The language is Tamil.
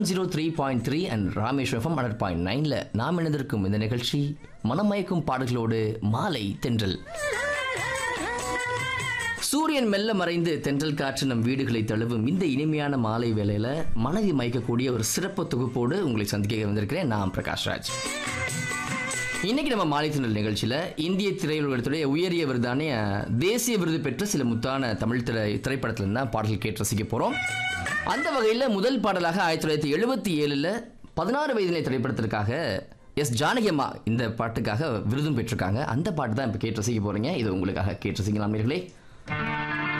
zero three point three and Rameswaram FM hundred point நைனில் நாம் இணைந்திருக்கும் இந்த நிகழ்ச்சி மனமயக்கும் பாடல்களோடு மாலை தென்றல் சூரியன் மெல்ல மறைந்து தென்றல் காற்று நம் வீடுகளை தழுவும் இந்த இனிமையான மாலை வேளையில மனதை மயக்கக்கூடிய ஒரு சிறப்பு தொகுப்போடு உங்களை சந்திக்க வந்திருக்கிறேன் நான் பிரகாஷ் ராஜ் இன்னைக்கு நம்ம மாலை தென்றல் நிகழ்ச்சியில இந்திய திரையுலகத்துடைய உயரிய விருதான அஹ், தேசிய விருது பெற்ற சில முத்தான தமிழ் திரை திரைப்படத்துல இருந்து தான் பாடல்கள் கேட்டு ரசிக்க போறோம் அந்த வகையில் முதல் பாடலாக ஆயிரத்தி தொள்ளாயிரத்தி எழுபத்தி ஏழுல பதினாறு வயதினை திரைப்படத்திற்காக எஸ் ஜானகி அம்மா இந்த பாட்டுக்காக விருதும் பெற்றிருக்காங்க அந்த பாட்டு தான் இப்போ கேட்டு ரசிக்க போறீங்க இது உங்களுக்காக கேட்டு ரசிக்கலாம் நேயர்களே